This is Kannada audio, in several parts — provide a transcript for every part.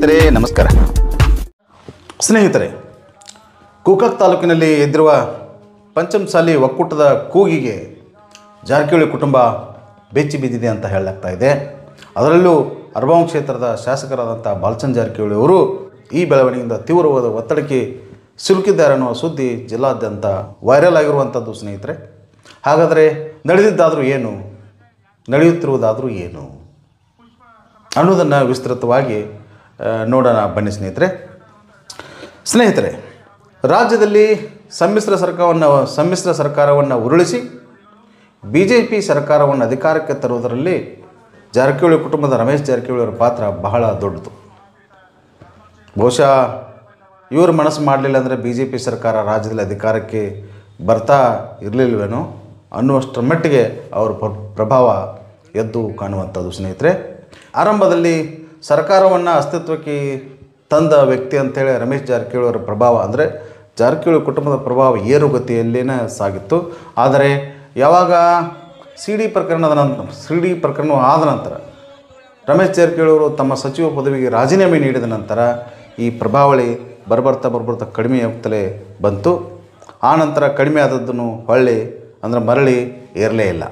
ಸ್ನೇಹಿತರೆ ನಮಸ್ಕಾರ ಸ್ನೇಹಿತರೆ ಗೋಕಾಕ್ ತಾಲೂಕಿನಲ್ಲಿ ಎದ್ದಿರುವ ಪಂಚಮಸಾಲಿ ಒಕ್ಕೂಟದ ಕೂಗಿಗೆ ಜಾರಕಿಹೊಳಿ ಕುಟುಂಬ ಬೆಚ್ಚಿ ಬಿದ್ದಿದೆ ಅಂತ ಹೇಳಲಾಗ್ತಾ ಇದೆ ಅದರಲ್ಲೂ ಅರ್ಬಾಂಗ್ ಕ್ಷೇತ್ರದ ಶಾಸಕರಾದಂಥ ಬಾಲಚಂದ್ ಜಾರಕಿಹೊಳಿ ಅವರು ಈ ಬೆಳವಣಿಗೆಯಿಂದ ತೀವ್ರವಾದ ಒತ್ತಡಕ್ಕೆ ಸಿಲುಕಿದ್ದಾರೆ ಅನ್ನುವ ಸುದ್ದಿ ಜಿಲ್ಲಾದ್ಯಂತ ವೈರಲ್ ಆಗಿರುವಂಥದ್ದು ಸ್ನೇಹಿತರೆ ಹಾಗಾದರೆ ನಡೆದಿದ್ದಾದರೂ ಏನು ನಡೆಯುತ್ತಿರುವುದಾದರೂ ಏನು ಅನ್ನೋದನ್ನು ವಿಸ್ತೃತವಾಗಿ ಆ, ನೋಡೋಣ ಬನ್ನಿ ಸ್ನೇಹಿತರೆ ಸ್ನೇಹಿತರೆ ರಾಜ್ಯದಲ್ಲಿ ಸಮ್ಮಿಶ್ರ ಸರ್ಕಾರವನ್ನು ಸಮ್ಮಿಶ್ರ ಸರ್ಕಾರವನ್ನು ಉರುಳಿಸಿ ಬಿ ಜೆ ಪಿ ಸರ್ಕಾರವನ್ನು ಅಧಿಕಾರಕ್ಕೆ ತರುವುದರಲ್ಲಿ ಜಾರಕಿಹೊಳಿ ಕುಟುಂಬದ ರಮೇಶ್ ಜಾರಕಿಹೊಳಿ ಅವರ ಪಾತ್ರ ಬಹಳ ದೊಡ್ಡದು ಬಹುಶಃ ಇವರು ಮನಸ್ಸು ಮಾಡಲಿಲ್ಲ ಅಂದರೆ ಬಿ ಜೆ ಪಿ ಸರ್ಕಾರ ರಾಜ್ಯದಲ್ಲಿ ಅಧಿಕಾರಕ್ಕೆ ಬರ್ತಾ ಇರಲಿಲ್ವೇನೋ ಅನ್ನುವಷ್ಟರ ಮಟ್ಟಿಗೆ ಅವರ ಪ್ರ- ಪ್ರಭಾವ ಎದ್ದು ಕಾಣುವಂಥದ್ದು ಸ್ನೇಹಿತರೆ ಆರಂಭದಲ್ಲಿ ಸರ್ಕಾರವನ್ನು ಅಸ್ತಿತ್ವಕ್ಕೆ ತಂದ ವ್ಯಕ್ತಿ ಅಂತೇಳಿ ರಮೇಶ್ ಜಾರಕಿಹೊಳಿ ಅವರ ಪ್ರಭಾವ ಅಂದರೆ ಜಾರಕಿಹೊಳಿ ಕುಟುಂಬದ ಪ್ರಭಾವ ಏರುಗತಿಯಲ್ಲಿನೇ ಸಾಗಿತ್ತು ಆದರೆ ಯಾವಾಗ ಸಿ ಡಿ ಪ್ರಕರಣದ ನಂತರ ಸಿ ಡಿ ಪ್ರಕರಣ ಆದ ನಂತರ ರಮೇಶ್ ಜಾರಕಿಹೊಳಿ ಅವರು ತಮ್ಮ ಸಚಿವ ಪದವಿಗೆ ರಾಜೀನಾಮೆ ನೀಡಿದ ನಂತರ ಈ ಪ್ರಭಾವಳಿ ಬರ್ಬರ್ತಾ ಬರ್ಬರ್ತಾ ಕಡಿಮೆ ಆಗ್ತಲೇ ಬಂತು ಆ ನಂತರ ಕಡಿಮೆ ಆದದ್ದನ್ನು ಹೊಳ್ಳಿ ಅಂದರೆ ಮರಳಿ ಏರಲೇ ಇಲ್ಲ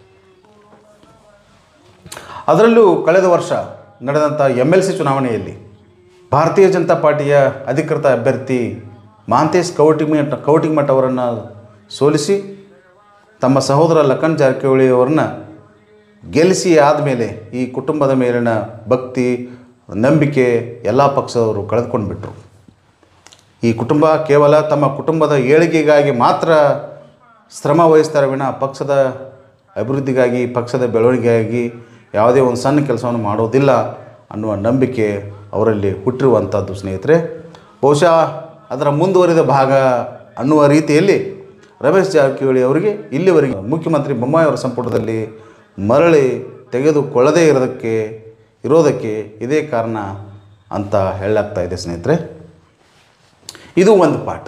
ಅದರಲ್ಲೂ ಕಳೆದ ವರ್ಷ ನಡೆದಂಥ ಎಮ್ ಎಲ್ ಸಿ ಚುನಾವಣೆಯಲ್ಲಿ ಭಾರತೀಯ ಜನತಾ ಪಾರ್ಟಿಯ ಅಧಿಕೃತ ಅಭ್ಯರ್ಥಿ ಮಹಾಂತೇಶ್ ಕೌಟಿಮಠ ಕೌಟಿಮಠ ಅವರನ್ನು ಸೋಲಿಸಿ ತಮ್ಮ ಸಹೋದರ ಲಖನ್ ಜಾರಕಿಹೊಳಿ ಅವರನ್ನ ಗೆಲ್ಲಿಸಿ ಆದಮೇಲೆ ಈ ಕುಟುಂಬದ ಮೇಲಿನ ಭಕ್ತಿ ನಂಬಿಕೆ ಎಲ್ಲ ಪಕ್ಷದವರು ಕಳೆದುಕೊಂಡು ಬಿಟ್ಟರು ಈ ಕುಟುಂಬ ಕೇವಲ ತಮ್ಮ ಕುಟುಂಬದ ಏಳಿಗೆಗಾಗಿ ಮಾತ್ರ ಶ್ರಮ ವಹಿಸ್ತಾರೆ ವಿನ ಪಕ್ಷದ ಅಭಿವೃದ್ಧಿಗಾಗಿ ಪಕ್ಷದ ಬೆಳವಣಿಗೆಗಾಗಿ ಯಾವುದೇ ಒಂದು ಸಣ್ಣ ಕೆಲಸವನ್ನು ಮಾಡೋದಿಲ್ಲ ಅನ್ನುವ ನಂಬಿಕೆ ಅವರಲ್ಲಿ ಹುಟ್ಟಿರುವಂಥದ್ದು ಸ್ನೇಹಿತರೆ ಬಹುಶಃ ಅದರ ಮುಂದುವರಿದ ಭಾಗ ಅನ್ನುವ ರೀತಿಯಲ್ಲಿ ರಮೇಶ್ ಜಾರಕಿಹೊಳಿ ಅವರಿಗೆ ಇಲ್ಲಿವರೆಗೆ ಮುಖ್ಯಮಂತ್ರಿ ಬೊಮ್ಮಾಯಿ ಅವರ ಸಂಪುಟದಲ್ಲಿ ಮರಳಿ ತೆಗೆದುಕೊಳ್ಳದೇ ಇರೋದಕ್ಕೆ ಇರೋದಕ್ಕೆ ಇದೇ ಕಾರಣ ಅಂತ ಹೇಳಲಾಗ್ತಾ ಇದೆ ಸ್ನೇಹಿತರೆ ಇದು ಒಂದು ಪಾಠ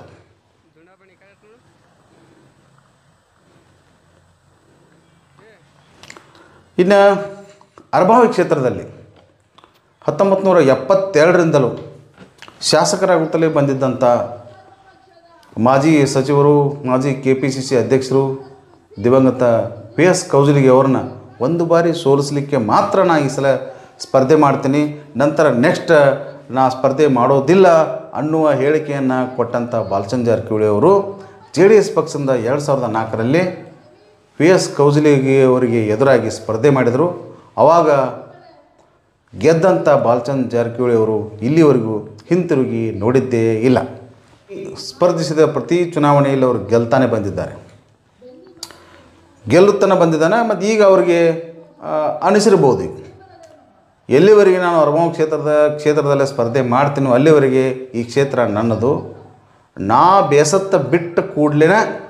ಇನ್ನು ಅರ್ಭಾವಿ ಕ್ಷೇತ್ರದಲ್ಲಿ ಹತ್ತೊಂಬತ್ತು ನೂರ ಎಪ್ಪತ್ತೆರಡರಿಂದಲೂ ಶಾಸಕರಾಗುತ್ತಲೇ ಬಂದಿದ್ದಂಥ ಮಾಜಿ ಸಚಿವರು ಮಾಜಿ ಕೆ ಪಿ ಸಿ ಸಿ ಅಧ್ಯಕ್ಷರು ದಿವಂಗತ ಪಿ ಎಸ್ ಕೌಜಲಿಗೆ ಅವ್ರನ್ನ ಒಂದು ಬಾರಿ ಸೋಲಿಸಲಿಕ್ಕೆ ಮಾತ್ರ ನಾ ಈ ಸಲ ಸ್ಪರ್ಧೆ ಮಾಡ್ತೀನಿ ನಂತರ ನೆಕ್ಸ್ಟ್ ನಾ ಸ್ಪರ್ಧೆ ಮಾಡೋದಿಲ್ಲ ಅನ್ನುವ ಹೇಳಿಕೆಯನ್ನು ಕೊಟ್ಟಂಥ ಬಾಲಚಂದ್ ಜಾರಕಿಹೊಳಿ ಅವರು ಜೆ ಡಿ ಎಸ್ ಪಕ್ಷದಿಂದ ಎರಡು ಸಾವಿರದ ನಾಲ್ಕರಲ್ಲಿ ಪಿ ಎಸ್ ಕೌಜಲಿಗೆ ಅವರಿಗೆ ಎದುರಾಗಿ ಸ್ಪರ್ಧೆ ಮಾಡಿದರು ಆವಾಗ ಗೆದ್ದಂಥ ಬಾಲಚಂದ್ ಜಾರಕಿಹೊಳಿ ಅವರು ಇಲ್ಲಿವರೆಗೂ ಹಿಂತಿರುಗಿ ನೋಡಿದ್ದೇ ಇಲ್ಲ ಸ್ಪರ್ಧಿಸಿದ ಪ್ರತಿ ಚುನಾವಣೆಯಲ್ಲಿ ಅವರು ಗೆಲ್ತಾನೆ ಬಂದಿದ್ದಾರೆ ಗೆಲ್ಲುತ್ತಾನೆ ಬಂದಿದ್ದಾನೆ ಮತ್ತು ಈಗ ಅವರಿಗೆ ಆ, ಅನಿಸಿರ್ಬೋದು ಈಗ ಎಲ್ಲಿವರೆಗೆ ನಾನು ಅರ್ಮೋ ಕ್ಷೇತ್ರದ ಕ್ಷೇತ್ರದಲ್ಲೇ ಸ್ಪರ್ಧೆ ಮಾಡ್ತೀನೋ ಅಲ್ಲಿವರೆಗೆ ಈ ಕ್ಷೇತ್ರ ನನ್ನದು ನಾ ಬೇಸತ್ತ ಬಿಟ್ಟ ಕೂಡಲೇ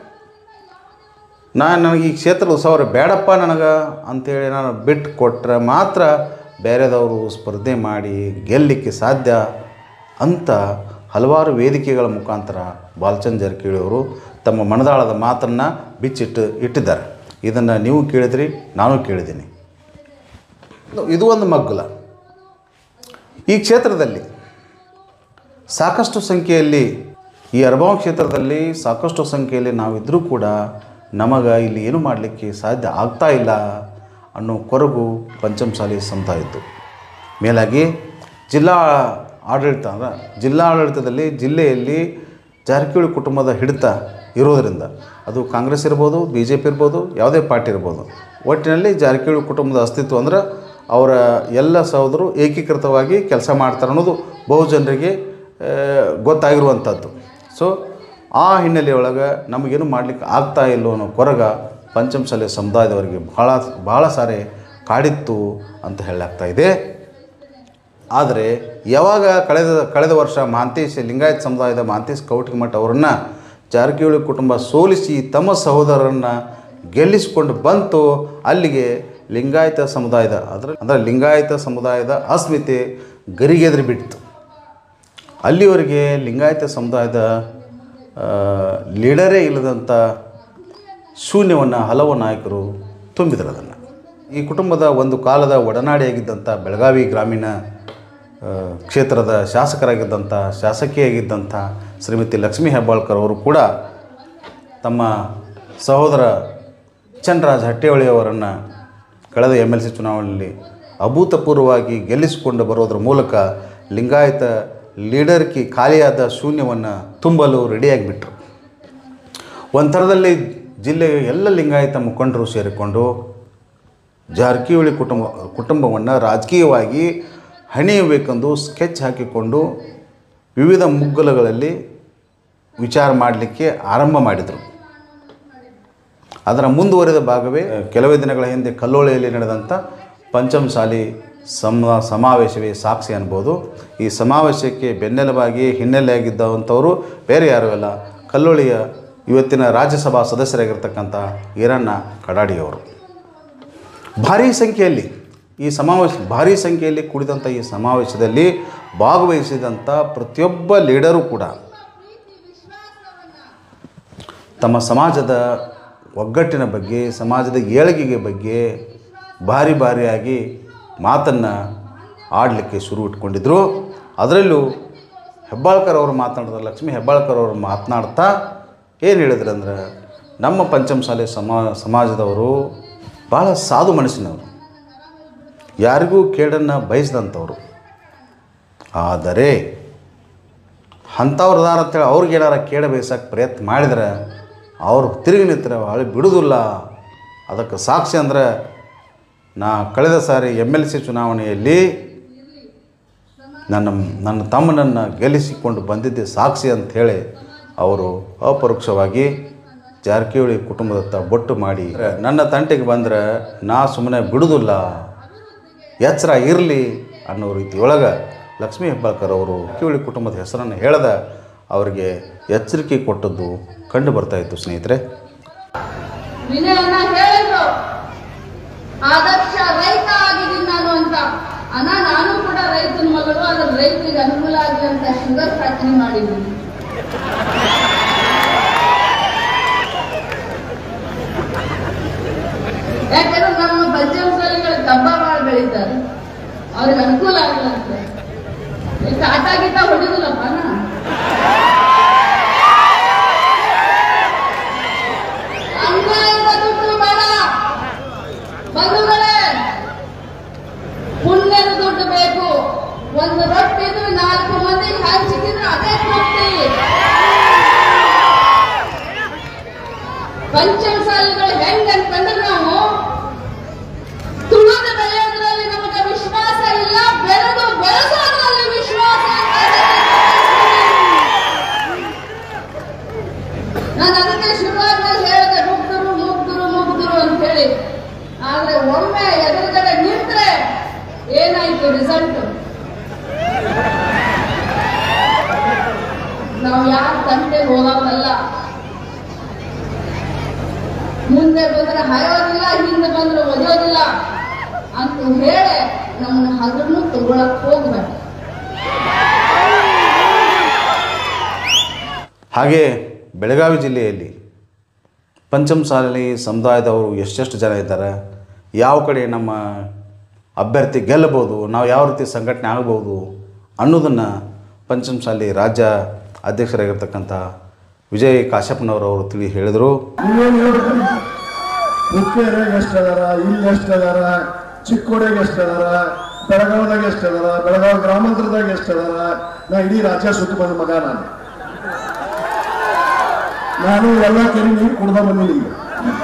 ನಾನು ನನಗೆ ಈ ಕ್ಷೇತ್ರದ ಉತ್ಸವ ಬೇಡಪ್ಪ ನನಗೆ ಅಂಥೇಳಿ ನಾನು ಬಿಟ್ಟು ಕೊಟ್ಟರೆ ಮಾತ್ರ ಬೇರೆದವರು ಸ್ಪರ್ಧೆ ಮಾಡಿ ಗೆಲ್ಲಲಿಕ್ಕೆ ಸಾಧ್ಯ ಅಂತ ಹಲವಾರು ವೇದಿಕೆಗಳ ಮುಖಾಂತರ ಬಾಲಚಂದ್ ಜಾರಕಿಹೊಳಿ ಅವರು ತಮ್ಮ ಮನದಾಳದ ಮಾತನ್ನು ಬಿಚ್ಚಿಟ್ಟು ಇಟ್ಟಿದ್ದಾರೆ ಇದನ್ನು ನೀವು ಕೇಳಿದ್ರಿ ನಾನು ಕೇಳಿದ್ದೀನಿ ಇದು ಒಂದು ಮಗ್ಗುಲ ಈ ಕ್ಷೇತ್ರದಲ್ಲಿ ಸಾಕಷ್ಟು ಸಂಖ್ಯೆಯಲ್ಲಿ ಈ ಅರ್ಬಾವ್ ಕ್ಷೇತ್ರದಲ್ಲಿ ಸಾಕಷ್ಟು ಸಂಖ್ಯೆಯಲ್ಲಿ ನಾವಿದ್ದರೂ ಕೂಡ ನಮಗೆ ಇಲ್ಲಿ ಏನು ಮಾಡಲಿಕ್ಕೆ ಸಾಧ್ಯ ಆಗ್ತಾ ಇಲ್ಲ ಅನ್ನೋ ಕೊರಗು ಪಂಚಮಸಾಲಿ ಸಮುದಾಯದ್ದು ಮೇಲಾಗಿ ಜಿಲ್ಲಾ ಆಡಳಿತ ಅಂದ್ರೆ ಜಿಲ್ಲಾ ಆಡಳಿತದಲ್ಲಿ ಜಿಲ್ಲೆಯಲ್ಲಿ ಜಾರಕಿಹೊಳಿ ಕುಟುಂಬದ ಹಿಡಿತ ಇರೋದರಿಂದ ಅದು ಕಾಂಗ್ರೆಸ್ ಇರ್ಬೋದು ಬಿ ಜೆ ಪಿ ಇರ್ಬೋದು ಯಾವುದೇ ಪಾರ್ಟಿ ಇರ್ಬೋದು ಒಟ್ಟಿನಲ್ಲಿ ಜಾರಕಿಹೊಳಿ ಕುಟುಂಬದ ಅಸ್ತಿತ್ವ ಅಂದ್ರೆ ಅವರ ಎಲ್ಲ ಸಹೋದರು ಏಕೀಕೃತವಾಗಿ ಕೆಲಸ ಮಾಡ್ತಾರೆ ಅನ್ನೋದು ಬಹುಜನರಿಗೆ ಆ, ಗೊತ್ತಾಗಿರುವಂಥದ್ದು ಸೊ ಆ ಹಿನ್ನೆಲೆಯೊಳಗೆ ನಮಗೇನು ಮಾಡಲಿಕ್ಕೆ ಆಗ್ತಾ ಇಲ್ಲೋ ಅನ್ನೋ ಕೊರಗ ಪಂಚಮಸಾಲಿ ಸಮುದಾಯದವರಿಗೆ ಬಹಳ ಬಹಳ ಸಾರಿ ಕಾಡಿತ್ತು ಅಂತ ಹೇಳಲಾಗ್ತಾ ಇದೆ ಆದರೆ ಯಾವಾಗ ಕಳೆದ ಕಳೆದ ವರ್ಷ ಮಹಾಂತೇಶ್ ಲಿಂಗಾಯತ್ ಸಮುದಾಯದ ಮಹಾಂತೇಶ್ ಕೌಟಿಮಠ ಅವರನ್ನು ಜಾರಕಿಹೊಳಿ ಕುಟುಂಬ ಸೋಲಿಸಿ ತಮ್ಮ ಸಹೋದರರನ್ನು ಗೆಲ್ಲಿಸಿಕೊಂಡು ಬಂತು ಅಲ್ಲಿಗೆ ಲಿಂಗಾಯತ ಸಮುದಾಯದ ಅದರ ಅಂದರೆ ಲಿಂಗಾಯತ ಸಮುದಾಯದ ಅಸ್ಮಿತೆ ಗರಿಗೆದರಿ ಬಿಡ್ತು ಅಲ್ಲಿವರೆಗೆ ಲಿಂಗಾಯತ ಸಮುದಾಯದ ಆ, ಲೀಡರೇ ಇಲ್ಲದಂಥ ಶೂನ್ಯವನ್ನು ಹಲವು ನಾಯಕರು ತುಂಬಿದರು ಅದನ್ನು ಈ ಕುಟುಂಬದ ಒಂದು ಕಾಲದ ಒಡನಾಡಿಯಾಗಿದ್ದಂಥ ಬೆಳಗಾವಿ ಗ್ರಾಮೀಣ ಆ, ಕ್ಷೇತ್ರದ ಶಾಸಕರಾಗಿದ್ದಂಥ ಶಾಸಕಿಯಾಗಿದ್ದಂಥ ಶ್ರೀಮತಿ ಲಕ್ಷ್ಮೀ ಹೆಬ್ಬಾಳ್ಕರ್ ಅವರು ಕೂಡ ತಮ್ಮ ಸಹೋದರ ಚನ್ರಾಜ್ ಹಟ್ಟಿಹೊಳಿಯವರನ್ನು ಕಳೆದ ಎಮ್ ಎಲ್ ಸಿ ಚುನಾವಣೆಯಲ್ಲಿ ಅಭೂತಪೂರ್ವವಾಗಿ ಗೆಲ್ಲಿಸಿಕೊಂಡು ಬರೋದ್ರ ಮೂಲಕ ಲಿಂಗಾಯತ ಲೀಡರ್ಕಿ ಖಾಲಿಯಾದ ಶೂನ್ಯವನ್ನು ತುಂಬಲು ರೆಡಿಯಾಗಿಬಿಟ್ರು ಒಂದು ಥರದಲ್ಲಿ ಜಿಲ್ಲೆಯ ಎಲ್ಲ ಲಿಂಗಾಯತ ಮುಖಂಡರು ಸೇರಿಕೊಂಡು ಜಾರಕಿಹೊಳಿ ಕುಟುಂಬ ಕುಟುಂಬವನ್ನು ರಾಜಕೀಯವಾಗಿ ಹಣಿಯಬೇಕೆಂದು ಸ್ಕೆಚ್ ಹಾಕಿಕೊಂಡು ವಿವಿಧ ಮುಗ್ಗಲುಗಳಲ್ಲಿ ವಿಚಾರ ಮಾಡಲಿಕ್ಕೆ ಆರಂಭ ಮಾಡಿದರು ಅದರ ಮುಂದುವರೆದ ಭಾಗವೇ ಕೆಲವೇ ದಿನಗಳ ಹಿಂದೆ ಕಲ್ಲೋಳಿಯಲ್ಲಿ ನಡೆದಂಥ ಪಂಚಮಸಾಲಿ ಸಮ ಸಮಾವೇಶವೇ ಸಾಕ್ಷಿ ಅನ್ಬೋದು ಈ ಸಮಾವೇಶಕ್ಕೆ ಬೆನ್ನೆಲುಬಾಗಿ ಹಿನ್ನೆಲೆಯಾಗಿದ್ದಂಥವರು ಬೇರೆ ಯಾರೂ ಅಲ್ಲ ಕಲ್ಲೋಳಿಯ ಇವತ್ತಿನ ರಾಜ್ಯಸಭಾ ಸದಸ್ಯರಾಗಿರ್ತಕ್ಕಂಥ ಈರಣ್ಣ ಕಡಾಡಿಯವರು ಭಾರೀ ಸಂಖ್ಯೆಯಲ್ಲಿ ಈ ಸಮಾವೇಶ ಭಾರೀ ಸಂಖ್ಯೆಯಲ್ಲಿ ಕೂಡಿದಂಥ ಈ ಸಮಾವೇಶದಲ್ಲಿ ಭಾಗವಹಿಸಿದಂಥ ಪ್ರತಿಯೊಬ್ಬ ಲೀಡರು ಕೂಡ ತಮ್ಮ ಸಮಾಜದ ಒಗ್ಗಟ್ಟಿನ ಬಗ್ಗೆ ಸಮಾಜದ ಏಳಿಗೆಗೆ ಬಗ್ಗೆ ಭಾರಿ ಭಾರಿಯಾಗಿ ಮಾತನ್ನು ಆಡಲಿಕ್ಕೆ ಶುರು ಇಟ್ಕೊಂಡಿದ್ರು ಅದರಲ್ಲೂ ಹೆಬ್ಬಾಳ್ಕರ್ ಅವರು ಮಾತನಾಡಿದ ಲಕ್ಷ್ಮೀ ಹೆಬ್ಬಾಳ್ಕರ್ ಅವರು ಮಾತನಾಡ್ತಾ ಏನು ಹೇಳಿದ್ರು ಅಂದ್ರೆ ನಮ್ಮ ಪಂಚಮಸಾಲಿ ಸಮಾ ಸಮಾಜದವರು ಭಾಳ ಸಾಧು ಮನಸ್ಸಿನವರು ಯಾರಿಗೂ ಕೇಡನ್ನು ಬಯಸಿದಂಥವ್ರು ಆದರೆ ಅಂಥವ್ರದಾರ ಅಂತೇಳಿ ಅವ್ರಿಗೆ ಏನಾರ ಕೇಳ ಬಯಸಕ್ಕೆ ಪ್ರಯತ್ನ ಮಾಡಿದ್ರೆ ಅವ್ರು ತಿರುಗಿ ನಿಂತರೆ ಹೊಳಿ ಬಿಡುವುದಿಲ್ಲ ಅದಕ್ಕೆ ಸಾಕ್ಷಿ ಅಂದ್ರೆ ನಾ ಕಳೆದ ಸಾರಿ ಎಮ್ ಎಲ್ ಸಿ ಚುನಾವಣೆಯಲ್ಲಿ ನನ್ನ ನನ್ನ ತಮ್ಮನನ್ನು ಗೆಲ್ಲಿಸಿಕೊಂಡು ಬಂದಿದ್ದೆ ಸಾಕ್ಷಿ ಅಂಥೇಳಿ ಅವರು ಅಪರೋಕ್ಷವಾಗಿ ಜಾರಕಿಹೊಳಿ ಕುಟುಂಬದತ್ತ ಬೊಟ್ಟು ಮಾಡಿ ನನ್ನ ತಂಟೆಗೆ ಬಂದರೆ ನಾ ಸುಮ್ಮನೆ ಬಿಡುವುದಿಲ್ಲ ಎಚ್ಚರ ಇರಲಿ ಅನ್ನೋ ರೀತಿಯೊಳಗೆ ಲಕ್ಷ್ಮೀ ಹೆಬ್ಬಾಳ್ಕರ್ ಅವರು ಜಾರಕಿಹೊಳಿ ಕುಟುಂಬದ ಹೆಸರನ್ನು ಹೇಳದ ಅವರಿಗೆ ಎಚ್ಚರಿಕೆ ಕೊಟ್ಟದ್ದು ಕಂಡು ಬರ್ತಾ ಇತ್ತು ಸ್ನೇಹಿತರೆ ವಿನಯನ್ನ ಹೇಳಿದ್ರು ಆದರ್ಶ ರೈತ ಆಗಿದ್ದೀನಿ ನಾನು ಅಂತ ಅಣ್ಣ ನಾನು ಕೂಡ ರೈತನ ಮಗಳು ಅದ್ರ ರೈತರಿಗೆ ಅನುಕೂಲ ಆಗಲಿ ಅಂತ ಶುಗರ್ ಫ್ಯಾಕ್ಟರಿ ಮಾಡಿದ್ದೀನಿ ಯಾಕಂದ್ರೆ ನಮ್ಮ ಪಂಚಮಸಾಲಿಗಳು ಡಬ್ಬ ಮಾಡಿ ಬೆಳೀತಾರೆ ಅವ್ರಿಗೆ ಅನುಕೂಲ ಆಗಲಂತೆ ಈ ಟಾಟಾ ಗೀಟ ಹೊಡಿದಿಲ್ಲಪ್ಪ ನಾ ಅನ್ಯಾಯದ ದುಡ್ಡು ಬೇಡ ಬಂಧುಗಳೇ ಪುಣ್ಯದ ದುಡ್ಡು ಬೇಕು ಒಂದು ರೊಟ್ಟಿದು ನಾಲ್ಕು ಮಂದಿಗೆ ಹಂಚಿದ್ರೆ ಅದೇ ತೃಪ್ತಿ ಪಂಚಮಸಾಲಿಗಳು ಹೆಂಗ್ ಅನ್ಕೊಂಡ್ರೆ ನಾವು ತುಳಿದು ಬೆಳೆಯೋದ್ರಲ್ಲಿ ನಮಗೆ ವಿಶ್ವಾಸ ಇಲ್ಲ ಬೆಳೆದು ಬೆಳೆಸೋದ್ರಲ್ಲಿ ವಿಶ್ವಾಸ ಇದೆ. ನಾನು ಅದಕ್ಕೆ ಶುರುವಾದ್ಮೇಲೆ ಹೇಳಿದೆ ಮುಗ್ಧರು ಮುಗ್ಧರು ಮುಗ್ಧರು ಅಂತ ಹೇಳಿ ಆದ್ರೆ ಒಮ್ಮೆ ಎದುರುಗಡೆ ನಿಂತ್ರೆ ಏನಾಯ್ತು ರಿಸಲ್ಟ್ ನಾವು ಯಾರ ತಂಟೆ ಹೋಗೋದಲ್ಲ ಮುಂದೆ ಬಂದ್ರೆ ಹಾಯೋದಿಲ್ಲ ಹಿಂದೆ ಬಂದ್ರೆ ಒದೆಯೋದಿಲ್ಲ ಅಂತ ಹೇಳಿ ನಮ್ಮನ್ನ ಹಗರನ್ನು ತಗೊಳಕ್ ಹೋಗ್ಬೇಕು ಹಾಗೆ ಬೆಳಗಾವಿ ಜಿಲ್ಲೆಯಲ್ಲಿ ಪಂಚಮಸಾಲಿ ಸಮುದಾಯದವರು ಎಷ್ಟೆಷ್ಟು ಜನ ಇದ್ದಾರೆ ಯಾವ ಕಡೆ ನಮ್ಮ ಅಭ್ಯರ್ಥಿ ಗೆಲ್ಲಬೋದು ನಾವು ಯಾವ ರೀತಿ ಸಂಘಟನೆ ಆಗ್ಬೋದು ಅನ್ನೋದನ್ನು ಪಂಚಮಸಾಲಿ ರಾಜ್ಯ ಅಧ್ಯಕ್ಷರಾಗಿರ್ತಕ್ಕಂಥ ವಿಜಯ್ ಕಾಶ್ಯಪ್ಪನವರವರು ತಿಳಿ ಹೇಳಿದರು ನೀವೇನು ಹೇಳ್ಬೇಕು ಮುಖ್ಯರಿಗೆ ಎಷ್ಟು ಅದಾರ ಇಲ್ಲಿ ಎಷ್ಟು ಅದಾರ ಚಿಕ್ಕೋಡಿಗೆ ಎಷ್ಟು ಅದಾರ ಬೆಳಗಾವದಾಗ ಎಷ್ಟು ಅದಾರ ಬೆಳಗಾವಿ ಗ್ರಾಮಾಂತರದಾಗ ಎಷ್ಟು ಅದಾರ ನಾ ಇಡೀ ರಾಜ್ಯ ಸುತ್ತಿ ಬಂದ ಮಗ ನಾನು ನಾನು ಎಲ್ಲ ಕೆರೆ ನೀರು ಕುಡ್ದ ಬಂದಿನಿ ಈಗ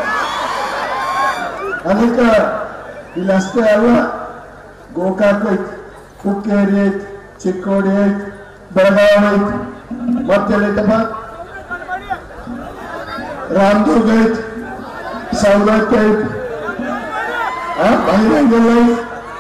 ಅದಕ್ಕೆ ಇಲ್ಲಿ ಅಷ್ಟೇ ಅಲ್ಲ ಗೋಕಾಕ್ ಐತಿ ಹುಕ್ಕೇರಿ ಐತಿ ಚಿಕ್ಕೋಡಿ ಐತಿ ಬೆಳಗಾವಿ ಐತಿ ಮತ್ತೆಲ್ಲೈತಪ್ಪ ರಾಮದುರ್ಗ ಐತಿ ಸವದತ್ತಿ ಐತಿ ಆ ಬಹಿರಂಗೆಲ್ಲ ಐತಿ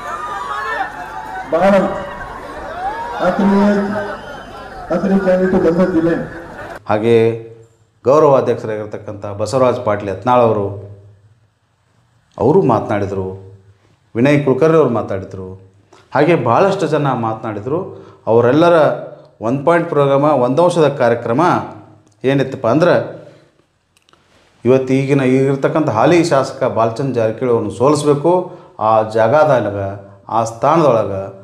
ಭಾಳ ಐತಿ ಅತ್ರಿ ಐತಿ ಅತ್ರಿ ಕ್ಯಾಂಡಿಡೇಟ್ ಬಂದದ್ದಿಲ್ಲ ಹಾಗೆ ಗೌರವ ಅಧ್ಯಕ್ಷರಾಗಿರ್ತಕ್ಕಂಥ ಬಸವರಾಜ್ ಪಾಟೀಲ್ ಯತ್ನಾಳ್ ಅವರು ಅವರು ಮಾತನಾಡಿದರು ವಿನಯ್ ಕುಲಕರ್ಣಿ ಅವರು ಮಾತಾಡಿದರು ಹಾಗೆ ಭಾಳಷ್ಟು ಜನ ಮಾತನಾಡಿದರು ಅವರೆಲ್ಲರ ಒನ್ ಪಾಯಿಂಟ್ ಪ್ರೋಗ್ರಾಮ ಒಂದಂಶದ ಕಾರ್ಯಕ್ರಮ ಏನಿತ್ತಪ್ಪ ಅಂದ್ರೆ ಇವತ್ತು ಈಗಿನ ಈಗಿರ್ತಕ್ಕಂಥ ಹಾಲಿ ಶಾಸಕ ಬಾಲಚಂದ್ ಜಾರಕಿಹೊಳಿ ಅವ್ರನ್ನ ಸೋಲಿಸ್ಬೇಕು ಆ ಜಾಗದಾಗ ಆ ಸ್ಥಾನದೊಳಗೆ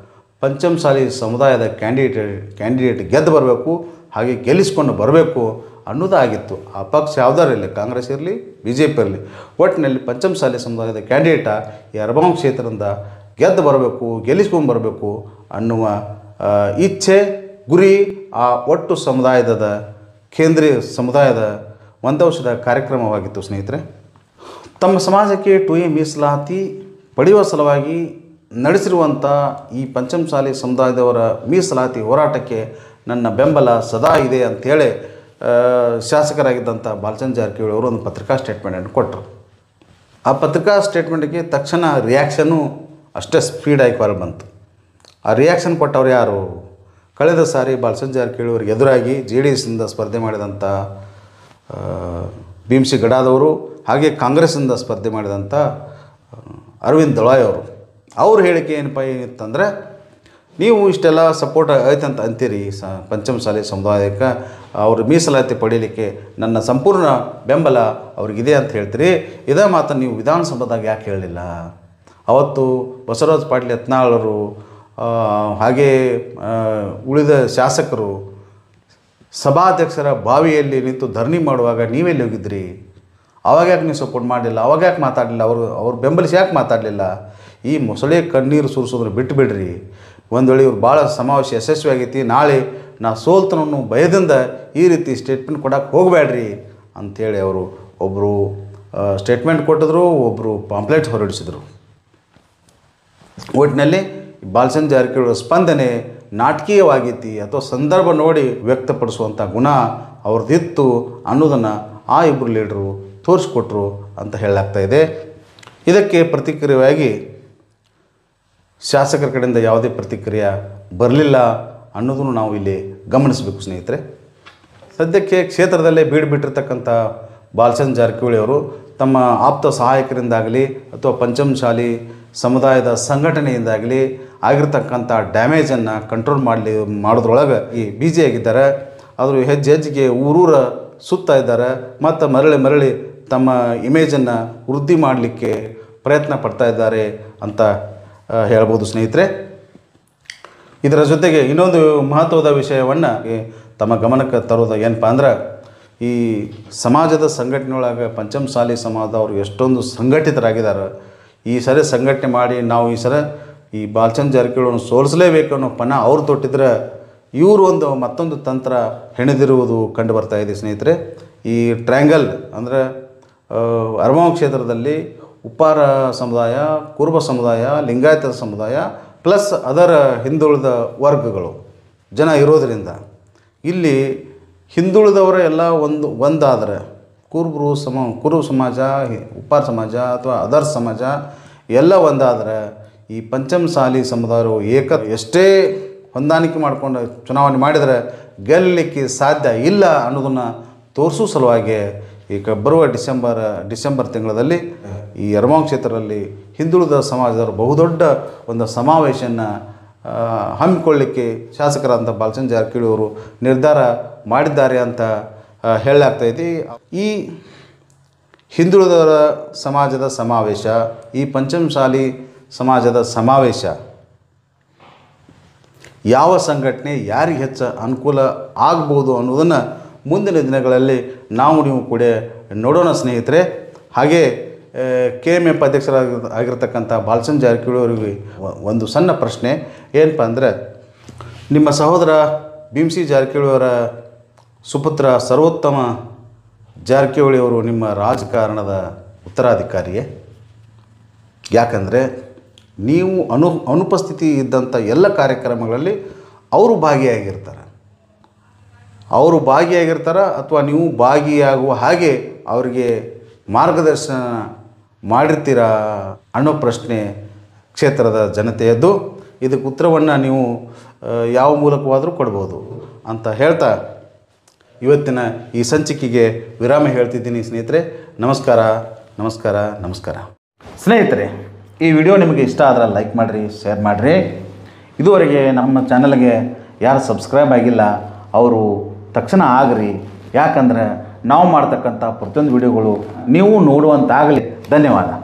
ಪಂಚಮಸಾಲಿ ಸಮುದಾಯದ ಕ್ಯಾಂಡಿಡೇಟ್ ಕ್ಯಾಂಡಿಡೇಟ್ ಗೆದ್ದು ಬರಬೇಕು ಹಾಗೆ ಗೆಲ್ಲಿಸ್ಕೊಂಡು ಬರಬೇಕು ಅನ್ನೋದಾಗಿತ್ತು ಆ ಪಕ್ಷ ಯಾವುದಾರು ಇರಲಿ ಕಾಂಗ್ರೆಸ್ ಇರಲಿ ಬಿ ಜೆ ಪಿ ಇರಲಿ ಒಟ್ಟಿನಲ್ಲಿ ಪಂಚಮಸಾಲಿ ಸಮುದಾಯದ ಕ್ಯಾಂಡಿಡೇಟ ಈ ಅರಬಾಂ ಕ್ಷೇತ್ರದಿಂದ ಗೆದ್ದು ಬರಬೇಕು ಗೆಲ್ಲಿಸ್ಕೊಂಡು ಬರಬೇಕು ಅನ್ನುವ ಆ, ಇಚ್ಛೆ ಗುರಿ ಆ ಒಟ್ಟು ಸಮುದಾಯದ ಕೇಂದ್ರೀಯ ಸಮುದಾಯದ ಒಂದು ವರ್ಷದ ಕಾರ್ಯಕ್ರಮವಾಗಿತ್ತು ಸ್ನೇಹಿತರೆ ತಮ್ಮ ಸಮಾಜಕ್ಕೆ ಟು ಎ ಮೀಸಲಾತಿ ಪಡೆಯುವ ಸಲುವಾಗಿ ನಡೆಸಿರುವಂಥ ಈ ಪಂಚಮಸಾಲಿ ಸಮುದಾಯದವರ ಮೀಸಲಾತಿ ಹೋರಾಟಕ್ಕೆ ನನ್ನ ಬೆಂಬಲ ಸದಾ ಇದೆ ಅಂಥೇಳಿ ಆ, ಶಾಸಕರಾಗಿದ್ದಂಥ ಬಾಲಚಂದ್ರ ಜಾರಕಿಹೊಳಿ ಅವರು ಒಂದು ಪತ್ರಿಕಾ ಸ್ಟೇಟ್ಮೆಂಟನ್ನು ಕೊಟ್ಟರು ಆ ಪತ್ರಿಕಾ ಸ್ಟೇಟ್ಮೆಂಟ್ಗೆ ತಕ್ಷಣ ರಿಯಾಕ್ಷನ್ನು ಅಷ್ಟೇ ಸ್ಪೀಡಾಗಿ ಹೊರ ಬಂತು ಆ ರಿಯಾಕ್ಷನ್ ಕೊಟ್ಟವ್ರು ಯಾರು ಕಳೆದ ಸಾರಿ ಬಾಲಚಂದ್ರ ಜಾರಕಿಹೊಳಿ ಅವರಿಗೆ ಎದುರಾಗಿ ಜೆ ಡಿ ಎಸ್ಸಿಂದ ಸ್ಪರ್ಧೆ ಮಾಡಿದಂಥ ಆ, ಭೀಮ್ಸಿ ಗಡಾದವರು ಹಾಗೆ ಕಾಂಗ್ರೆಸ್ಸಿಂದ ಸ್ಪರ್ಧೆ ಮಾಡಿದಂಥ ಆ, ಅರವಿಂದ್ ದಳಾಯ್ ಅವರು ಅವ್ರ ಹೇಳಿಕೆ ಏನಪ್ಪ ಏನಿತ್ತಂದರೆ ನೀವು ಇಷ್ಟೆಲ್ಲ ಸಪೋರ್ಟ್ ಐತಂತ ಅಂತೀರಿ ಸ ಪಂಚಮಸಾಲಿ ಸಮುದಾಯಕ್ಕೆ ಅವ್ರ ಮೀಸಲಾತಿ ಪಡೀಲಿಕ್ಕೆ ನನ್ನ ಸಂಪೂರ್ಣ ಬೆಂಬಲ ಅವ್ರಿಗಿದೆ ಅಂತ ಹೇಳ್ತೀರಿ ಇದೇ ಮಾತನ್ನು ನೀವು ವಿಧಾನಸಭಾದಾಗ ಯಾಕೆ ಹೇಳಲಿಲ್ಲ ಅವತ್ತು ಬಸವರಾಜ ಪಾಟೀಲ್ ಯತ್ನಾಳರು ಆ, ಹಾಗೆ ಆ, ಉಳಿದ ಶಾಸಕರು ಸಭಾಧ್ಯಕ್ಷರ ಬಾವಿಯಲ್ಲಿ ನಿಂತು ಧರಣಿ ಮಾಡುವಾಗ ನೀವೆಲ್ಲಿ ಹೋಗಿದ್ರಿ ಅವಾಗ ಯಾಕೆ ನೀವು ಸಪೋರ್ಟ್ ಮಾಡಲಿಲ್ಲ ಅವಾಗ ಯಾಕೆ ಮಾತಾಡಲಿಲ್ಲ ಅವರು ಅವ್ರು ಬೆಂಬಲಿಸಿ ಯಾಕೆ ಮಾತಾಡಲಿಲ್ಲ ಈ ಮೊಸಳೆ ಕಣ್ಣೀರು ಸುರಿಸೋದ್ರ ಬಿಟ್ಟು ಬಿಡ್ರಿ ಒಂದು ವೇಳೆ ಇವ್ರು ಭಾಳ ಸಮಾವೇಶ ಯಶಸ್ವಿ ಆಗೈತಿ ನಾಳೆ ನಾ ಸೋಲ್ತನನ್ನು ಭಯದಿಂದ ಈ ರೀತಿ ಸ್ಟೇಟ್ಮೆಂಟ್ ಕೊಡಕ್ಕೆ ಹೋಗಬೇಡ್ರಿ ಅಂಥೇಳಿ ಅವರು ಒಬ್ಬರು ಸ್ಟೇಟ್ಮೆಂಟ್ ಕೊಟ್ಟಿದ್ರು ಒಬ್ಬರು ಪಾಂಪ್ಲೆಟ್ ಹೊರಡಿಸಿದ್ರು ಒಟ್ಟಿನಲ್ಲಿ ಬಾಲಚಂದ್ರ ಜಾರಕಿಹೊಳಿ ಸ್ಪಂದನೆ ನಾಟಕೀಯವಾಗೈತಿ ಅಥವಾ ಸಂದರ್ಭ ನೋಡಿ ವ್ಯಕ್ತಪಡಿಸುವಂಥ ಗುಣ ಅವ್ರದ್ದಿತ್ತು ಅನ್ನೋದನ್ನು ಆ ಇಬ್ಬರು ಲೀಡ್ರು ತೋರಿಸ್ಕೊಟ್ರು ಅಂತ ಹೇಳಲಾಗ್ತಾ ಇದೆ ಇದಕ್ಕೆ ಪ್ರತಿಕ್ರಿಯೆಯಾಗಿ ಶಾಸಕರ ಕಡೆಯಿಂದ ಯಾವುದೇ ಪ್ರತಿಕ್ರಿಯೆ ಬರಲಿಲ್ಲ ಅನ್ನೋದನ್ನು ನಾವು ಇಲ್ಲಿ ಗಮನಿಸಬೇಕು ಸ್ನೇಹಿತರೆ ಸದ್ಯಕ್ಕೆ ಕ್ಷೇತ್ರದಲ್ಲೇ ಬೀಡು ಬಿಟ್ಟಿರ್ತಕ್ಕಂಥ ಬಾಲಚಂದ್ರ ಜಾರಕಿಹೊಳಿ ಅವರು ತಮ್ಮ ಆಪ್ತ ಸಹಾಯಕರಿಂದಾಗಲಿ ಅಥವಾ ಪಂಚಮಶಾಲಿ ಸಮುದಾಯದ ಸಂಘಟನೆಯಿಂದಾಗಲಿ ಆಗಿರ್ತಕ್ಕಂಥ ಡ್ಯಾಮೇಜನ್ನು ಕಂಟ್ರೋಲ್ ಮಾಡಲಿ ಮಾಡೋದ್ರೊಳಗೆ ಈ ಬ್ಯುಸಿ ಆಗಿದ್ದಾರೆ ಅವರು ಹೆಜ್ಜೆ ಹೆಜ್ಜೆಗೆ ಊರೂರ ಸುತ್ತಾ ಇದ್ದಾರೆ ಮತ್ತು ಮರಳಿ ಮರಳಿ ತಮ್ಮ ಇಮೇಜನ್ನು ವೃದ್ಧಿ ಮಾಡಲಿಕ್ಕೆ ಪ್ರಯತ್ನ ಪಡ್ತಾ ಇದ್ದಾರೆ ಅಂತ ಆ, ಹೇಳ್ಬೋದು ಸ್ನೇಹಿತರೆ ಇದರ ಜೊತೆಗೆ ಇನ್ನೊಂದು ಮಹತ್ವದ ವಿಷಯವನ್ನು ತಮ್ಮ ಗಮನಕ್ಕೆ ತರೋದು ಏನಪ್ಪ ಅಂದ್ರೆ ಈ ಸಮಾಜದ ಸಂಘಟನೆಯೊಳಗೆ ಪಂಚಮಸಾಲಿ ಸಮಾಜದವರು ಎಷ್ಟೊಂದು ಸಂಘಟಿತರಾಗಿದ್ದಾರೆ ಈ ಸರಿ ಸಂಘಟನೆ ಮಾಡಿ ನಾವು ಈ ಸರ ಈ ಬಾಲಚಂದ್ರ ಜಾರಕಿಹೊಳಿಯನ್ನು ಸೋಲಿಸಲೇಬೇಕು ಅನ್ನೋ ಪಣ ಅವ್ರು ತೊಟ್ಟಿದ್ರೆ ಇವರು ಒಂದು ಮತ್ತೊಂದು ತಂತ್ರ ಹೆಣೆದಿರುವುದು ಕಂಡು ಬರ್ತಾ ಇದೆ ಸ್ನೇಹಿತರೆ ಈ ಟ್ರ್ಯಾಂಗಲ್ ಅಂದರೆ ಅರಮಾವ ಕ್ಷೇತ್ರದಲ್ಲಿ ಉಪ್ಪಾರ ಸಮುದಾಯ ಕುರುಬ ಸಮುದಾಯ ಲಿಂಗಾಯತ ಸಮುದಾಯ ಪ್ಲಸ್ ಅದರ ಹಿಂದುಳಿದ ವರ್ಗಗಳು ಜನ ಇರೋದರಿಂದ ಇಲ್ಲಿ ಹಿಂದುಳಿದವರ ಎಲ್ಲ ಒಂದು ಒಂದಾದರೆ ಕುರುಬರು ಸಮ ಕುರುಬ ಸಮಾಜ ಹಿ- ಉಪ್ಪಾರ ಸಮಾಜ ಅಥವಾ ಅದರ್ ಸಮಾಜ ಎಲ್ಲ ಒಂದಾದರೆ ಈ ಪಂಚಮಸಾಲಿ ಸಮುದಾಯರು ಏಕ ಎಷ್ಟೇ ಹೊಂದಾಣಿಕೆ ಮಾಡಿಕೊಂಡು ಚುನಾವಣೆ ಮಾಡಿದರೆ ಗೆಲ್ಲಲಿಕ್ಕೆ ಸಾಧ್ಯ ಇಲ್ಲ ಅನ್ನೋದನ್ನು ತೋರಿಸೋ ಸಲುವಾಗಿ ಈಗ ಬರುವ ಡಿಸೆಂಬರ್ ಡಿಸೆಂಬರ್ ತಿಂಗಳಲ್ಲಿ ಈ ಯರಮಾವ್ ಕ್ಷೇತ್ರದಲ್ಲಿ ಹಿಂದುಳಿದ ಸಮಾಜದವರು ಬಹುದೊಡ್ಡ ಒಂದು ಸಮಾವೇಶನ ಆ, ಹಮ್ಮಿಕೊಳ್ಳಿಕ್ಕೆ ಶಾಸಕರಾದಂಥ ಬಾಲಚಂದ್ರ ಜಾರಕಿಹೊಳಿ ಅವರು ನಿರ್ಧಾರ ಮಾಡಿದ್ದಾರೆ ಅಂತ ಆ, ಹೇಳಲಾಗ್ತೈತಿ ಈ ಹಿಂದುಳಿದವರ ಸಮಾಜದ ಸಮಾವೇಶ ಈ ಪಂಚಮಶಾಲಿ ಸಮಾಜದ ಸಮಾವೇಶ ಯಾವ ಸಂಘಟನೆ ಯಾರಿಗೆ ಹೆಚ್ಚು ಅನುಕೂಲ ಆಗ್ಬೋದು ಅನ್ನೋದನ್ನು ಮುಂದಿನ ದಿನಗಳಲ್ಲಿ ನಾವು ನೀವು ಕೂಡ ನೋಡೋಣ ಸ್ನೇಹಿತರೆ ಹಾಗೆ ಕೆ ಎಮ್ ಎಫ್ ಅಧ್ಯಕ್ಷರಾಗಿ ಆಗಿರ್ತಕ್ಕಂಥ ಬಾಲಚಂದ್ರ ಜಾರಕಿಹೊಳಿ ಅವರಿಗೆ ಒ- ಒಂದು ಸಣ್ಣ ಪ್ರಶ್ನೆ ಏನಪ್ಪ ಅಂದರೆ ನಿಮ್ಮ ಸಹೋದರ ಭೀಮ್ಸಿ ಜಾರಕಿಹೊಳಿ ಅವರ ಸುಪುತ್ರ ಸರ್ವೋತ್ತಮ ಜಾರಕಿಹೊಳಿ ಅವರು ನಿಮ್ಮ ರಾಜಕಾರಣದ ಉತ್ತರಾಧಿಕಾರಿಯೇ ಯಾಕಂದರೆ ನೀವು ಅನು ಅನುಪಸ್ಥಿತಿ ಇದ್ದಂಥ ಎಲ್ಲ ಕಾರ್ಯಕ್ರಮಗಳಲ್ಲಿ ಅವರು ಭಾಗಿಯಾಗಿರ್ತಾರೆ ಅವರು ಭಾಗಿಯಾಗಿರ್ತಾರ ಅಥವಾ ನೀವು ಭಾಗಿಯಾಗುವ ಹಾಗೆ ಅವರಿಗೆ ಮಾರ್ಗದರ್ಶನ ಮಾಡಿರ್ತೀರಾ ಅನ್ನೋ ಪ್ರಶ್ನೆ ಕ್ಷೇತ್ರದ ಜನತೆಯದ್ದು ಇದಕ್ಕೆ ಉತ್ತರವನ್ನು ನೀವು ಆ, ಯಾವ ಮೂಲಕವಾದರೂ ಕೊಡ್ಬೋದು ಅಂತ ಹೇಳ್ತಾ ಇವತ್ತಿನ ಈ ಸಂಚಿಕೆಗೆ ವಿರಾಮ ಹೇಳ್ತಿದ್ದೀನಿ ಸ್ನೇಹಿತರೆ ನಮಸ್ಕಾರ ನಮಸ್ಕಾರ ನಮಸ್ಕಾರ ಸ್ನೇಹಿತರೆ ಈ ವಿಡಿಯೋ ನಿಮಗೆ ಇಷ್ಟ ಆದ್ರೆ ಲೈಕ್ ಮಾಡಿರಿ ಶೇರ್ ಮಾಡಿರಿ ಇದುವರೆಗೆ ನಮ್ಮ ಚಾನಲ್ಗೆ ಯಾರು ಸಬ್ಸ್ಕ್ರೈಬ್ ಆಗಿಲ್ಲ ಅವರು ತಕ್ಷಣ ಆಗ್ರಿ ಯಾಕಂದ್ರೆ ನಾವು ಮಾಡ್ತಕ್ಕಂಥ ಪ್ರತಿಯೊಂದು ವಿಡಿಯೋಗಳು ನೀವು ನೋಡುವಂತಾಗಲಿ ಧನ್ಯವಾದ